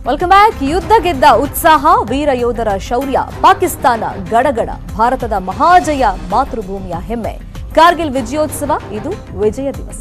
Welcome back ಯುದ್ಧ ಗೆದ್ದ ಉತ್ಸಾಹ ವೀರ ಯೋಧರ ಶೌರ್ಯ ಪಾಕಿಸ್ತಾನ ಗಡಗಡ ಭಾರತದ ಮಹಾಜಯ ಮಾತೃಭೂಮಿಯ ಹೆಮ್ಮೆ ಕಾರ್ಗಿಲ್ ವಿಜಯೋತ್ಸವ ಇದು ವಿಜಯ ದಿವಸ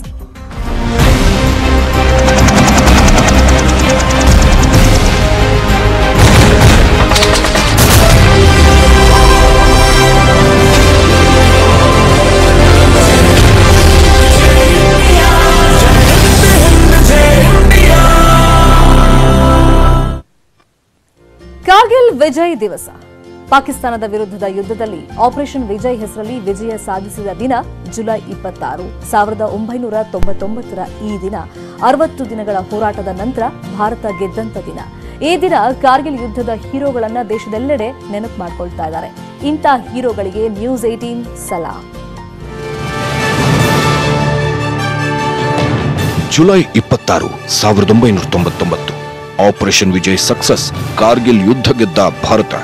ಕಾರ್ಗಿಲ್ ವಿಜಯ್ ದಿವಸ ಪಾಕಿಸ್ತಾನದ ವಿರುದ್ಧದ ಯುದ್ಧದಲ್ಲಿ ಆಪರೇಷನ್ ವಿಜಯ್ ಹೆಸರಲ್ಲಿ ವಿಜಯ ಸಾಧಿಸಿದ ದಿನ ಜುಲೈ ಇಪ್ಪತ್ತಾರು ಸಾವಿರದ ಒಂಬೈನೂರ ತೊಂಬತ್ತೊಂಬತ್ತರ ಈ ದಿನ ಅರವತ್ತು ದಿನಗಳ ಹೋರಾಟದ ನಂತರ ಭಾರತ ಗೆದ್ದಂತ ದಿನ ಈ ದಿನ ಕಾರ್ಗಿಲ್ ಯುದ್ಧದ ಹೀರೋಗಳನ್ನ ದೇಶದೆಲ್ಲೆಡೆ ನೆನಪು ಮಾಡ್ಕೊಳ್ತಾ ಇದ್ದಾರೆ ಇಂಥ ಹೀರೋಗಳಿಗೆ ನ್ಯೂಸ್ ಏಟೀನ್ ಸಲಾಂ ಜುಲೈ ಇಪ್ಪತ್ತಾರು ಸಾವಿರದ ಒಂಬೈನೂರ ತೊಂಬತ್ತೊಂಬತ್ತು ಆಪರೇಷನ್ ವಿಜಯ್ ಸಕ್ಸಸ್ ಕಾರ್ಗಿಲ್ ಯುದ್ಧ ಗೆದ್ದ Bharat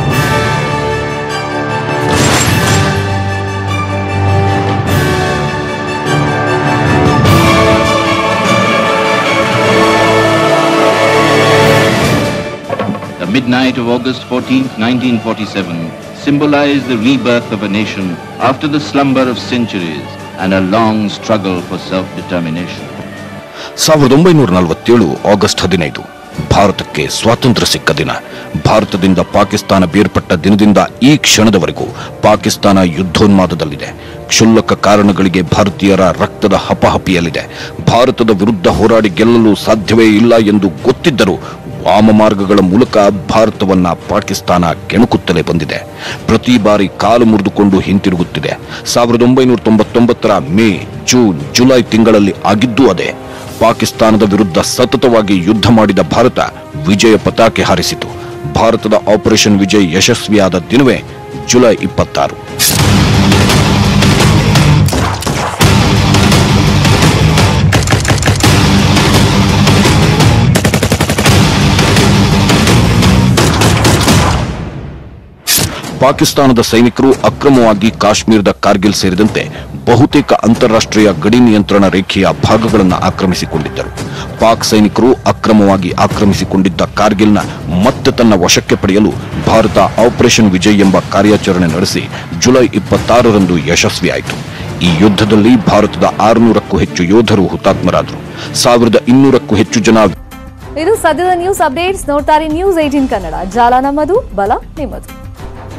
The midnight of August 14, 1947, symbolized the rebirth of a nation after the slumber of centuries and a long struggle for self-determination. ಸಾವಿರದ ಒಂಬೈನೂರ ನಲವತ್ತೇಳು ಆಗಸ್ಟ್ ಹದಿನೈದು ಭಾರತಕ್ಕೆ ಸ್ವಾತಂತ್ರ್ಯ ಸಿಕ್ಕ ದಿನ ಭಾರತದಿಂದ ಪಾಕಿಸ್ತಾನ ಬೇರ್ಪಟ್ಟ ದಿನದಿಂದ ಈ ಕ್ಷಣದವರೆಗೂ ಪಾಕಿಸ್ತಾನ ಯುದ್ಧೋನ್ಮಾದದಲ್ಲಿದೆ ಕ್ಷುಲ್ಲಕ ಕಾರಣಗಳಿಗೆ ಭಾರತೀಯರ ರಕ್ತದ ಹಪಹಪಿಯಲ್ಲಿದೆ ಭಾರತದ ವಿರುದ್ಧ ಹೋರಾಡಿ ಗೆಲ್ಲಲು ಸಾಧ್ಯವೇ ಇಲ್ಲ ಎಂದು ಗೊತ್ತಿದ್ದರೂ ವಾಮ ಮಾರ್ಗಗಳ ಮೂಲಕ ಭಾರತವನ್ನ ಪಾಕಿಸ್ತಾನ ಕೆಣಕುತ್ತಲೇ ಬಂದಿದೆ ಪ್ರತಿ ಬಾರಿ ಕಾಲು ಮುರಿದುಕೊಂಡು ಹಿಂತಿರುಗುತ್ತಿದೆ ಸಾವಿರದ ಒಂಬೈನೂರ ತೊಂಬತ್ತೊಂಬತ್ತರ ಮೇ ಜೂನ್ ಜುಲೈ ತಿಂಗಳಲ್ಲಿ ಆಗಿದ್ದೂ ಅದೇ ಪಾಕಿಸ್ತಾನದ ವಿರುದ್ಧ ಸತತವಾಗಿ ಯುದ್ಧ ಮಾಡಿದ ಭಾರತ ವಿಜಯ ಪತಾಕೆ ಹಾರಿಸಿತು ಭಾರತದ ಆಪರೇಷನ್ ವಿಜಯ್ ಯಶಸ್ವಿಯಾದ ದಿನವೇ ಜುಲೈ ಇಪ್ಪತ್ತಾರು ಪಾಕಿಸ್ತಾನದ ಸೈನಿಕರು ಅಕ್ರಮವಾಗಿ ಕಾಶ್ಮೀರದ ಕಾರ್ಗಿಲ್ ಸೇರಿದಂತೆ ಬಹುತೇಕ ಅಂತಾರಾಷ್ಟ್ರೀಯ ಗಡಿ ನಿಯಂತ್ರಣ ರೇಖೆಯ ಭಾಗಗಳನ್ನು ಆಕ್ರಮಿಸಿಕೊಂಡಿದ್ದರು ಪಾಕ್ ಸೈನಿಕರು ಅಕ್ರಮವಾಗಿ ಆಕ್ರಮಿಸಿಕೊಂಡಿದ್ದ ಕಾರ್ಗಿಲ್ನ ಮತ್ತೆ ತನ್ನ ವಶಕ್ಕೆ ಪಡೆಯಲು ಭಾರತ ಆಪರೇಷನ್ ವಿಜಯ್ ಎಂಬ ಕಾರ್ಯಾಚರಣೆ ನಡೆಸಿ ಜುಲೈ ಇಪ್ಪತ್ತಾರರಂದು ಯಶಸ್ವಿಯಾಯಿತು ಈ ಯುದ್ಧದಲ್ಲಿ ಭಾರತದ ಆರುನೂರಕ್ಕೂ ಹೆಚ್ಚು ಯೋಧರು ಹುತಾತ್ಮರಾದರು ಸಾವಿರದ ಇನ್ನೂರಕ್ಕೂ ಹೆಚ್ಚು ಜನ ಇದು ಸದ್ಯದ ನ್ಯೂಸ್ ಅಪ್ಡೇಟ್ಸ್ ನೋಡ್ತಾರೆ ನ್ಯೂಸ್ ಏಟೀನ್ ಕನ್ನಡ ಜಾಲ ನಮ್ಮದು ಬಲ ನಿಮ್ಮದು